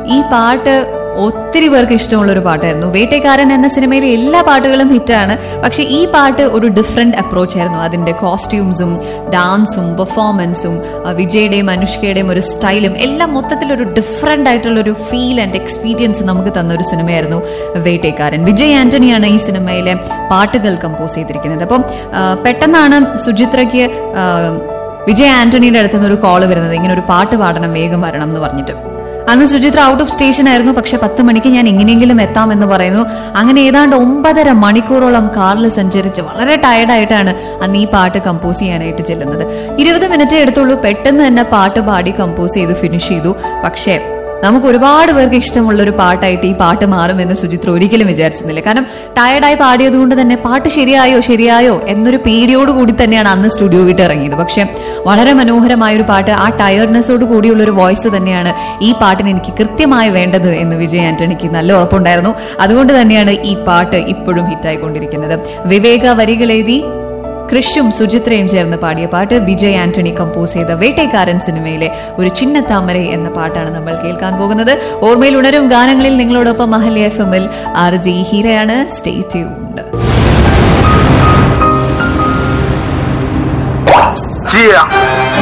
ഈ പാട്ട് ഒത്തിരി പേർക്ക് ഇഷ്ടമുള്ള ഒരു പാട്ടായിരുന്നു വേട്ടക്കാരൻ എന്ന സിനിമയിലെ എല്ലാ പാട്ടുകളും ഹിറ്റാണ് പക്ഷെ ഈ പാട്ട് ഒരു ഡിഫറെന്റ് അപ്രോച്ച് ആയിരുന്നു അതിന്റെ കോസ്റ്റ്യൂംസും ഡാൻസും പെർഫോമൻസും വിജയുടെയും അനുഷ്കയുടെയും ഒരു സ്റ്റൈലും എല്ലാം മൊത്തത്തിൽ ഒരു ഡിഫറെന്റ് ആയിട്ടുള്ള ഒരു ഫീൽ ആൻഡ് എക്സ്പീരിയൻസ് നമുക്ക് തന്ന ഒരു സിനിമയായിരുന്നു വേട്ടക്കാരൻ വിജയ് ആന്റണിയാണ് ഈ സിനിമയിലെ പാട്ടുകൾ കമ്പോസ് ചെയ്തിരിക്കുന്നത് അപ്പം ആ, പെട്ടെന്നാണ് സുചിത്രയ്ക്ക് ആ, വിജയ് ആന്റണിയുടെ അടുത്ത് നിന്ന് ഒരു കോള് വരുന്നത് ഇങ്ങനെ ഒരു പാട്ട് പാടണം വേഗം വരണം എന്ന് പറഞ്ഞിട്ട് അന്ന് സുചിത്ര ഔട്ട് ഓഫ് സ്റ്റേഷൻ ആയിരുന്നു പക്ഷെ പത്ത് മണിക്ക് ഞാൻ എങ്ങനെയെങ്കിലും എത്താം എന്ന് പറയുന്നു അങ്ങനെ ഏതാണ്ട് ഒമ്പതര മണിക്കൂറോളം കാറിൽ സഞ്ചരിച്ച് വളരെ ടയർഡായിട്ടാണ് അന്ന് ഈ പാട്ട് കമ്പോസ് ചെയ്യാനായിട്ട് ചെല്ലുന്നത് ഇരുപത് മിനിറ്റേ എടുത്തുള്ളൂ പെട്ടെന്ന് തന്നെ പാട്ട് പാടി കമ്പോസ് ചെയ്ത് ഫിനിഷ് ചെയ്തു പക്ഷേ നമുക്ക് ഒരുപാട് പേർക്ക് ഇഷ്ടമുള്ള ഒരു പാട്ടായിട്ട് ഈ പാട്ട് മാറുമെന്ന് സുചിത്ര ഒരിക്കലും വിചാരിച്ചിരുന്നില്ല കാരണം ടയർഡായി പാടിയത് കൊണ്ട് തന്നെ പാട്ട് ശരിയായോ ശരിയായോ എന്നൊരു പേടിയോട് കൂടി തന്നെയാണ് അന്ന് സ്റ്റുഡിയോ വിട്ട് ഇറങ്ങിയത് പക്ഷെ വളരെ മനോഹരമായ ഒരു പാട്ട് ആ ടയർഡ്നെസ്സോട് കൂടിയുള്ള ഒരു വോയിസ് തന്നെയാണ് ഈ പാട്ടിന് എനിക്ക് കൃത്യമായി വേണ്ടത് എന്ന് വിജയ് ആന്റണിക്ക് നല്ല ഉറപ്പുണ്ടായിരുന്നു അതുകൊണ്ട് തന്നെയാണ് ഈ പാട്ട് ഇപ്പോഴും ഹിറ്റായിക്കൊണ്ടിരിക്കുന്നത് വിവേക വരികളെഴുതി കൃഷും സുചിത്രയും ചേർന്ന് പാടിയ പാട്ട് വിജയ് ആന്റണി കമ്പോസ് ചെയ്ത വേട്ടക്കാരൻ സിനിമയിലെ ഒരു ചിന്ന താമര എന്ന പാട്ടാണ് നമ്മൾ കേൾക്കാൻ പോകുന്നത് ഓർമ്മയിൽ ഉണരും ഗാനങ്ങളിൽ നിങ്ങളോടൊപ്പം മഹല്യ എഫ് എമ്മിൽ ആർ ജി ഹീരയാണ് സ്റ്റേ ട്യൂൺഡ് Yeah.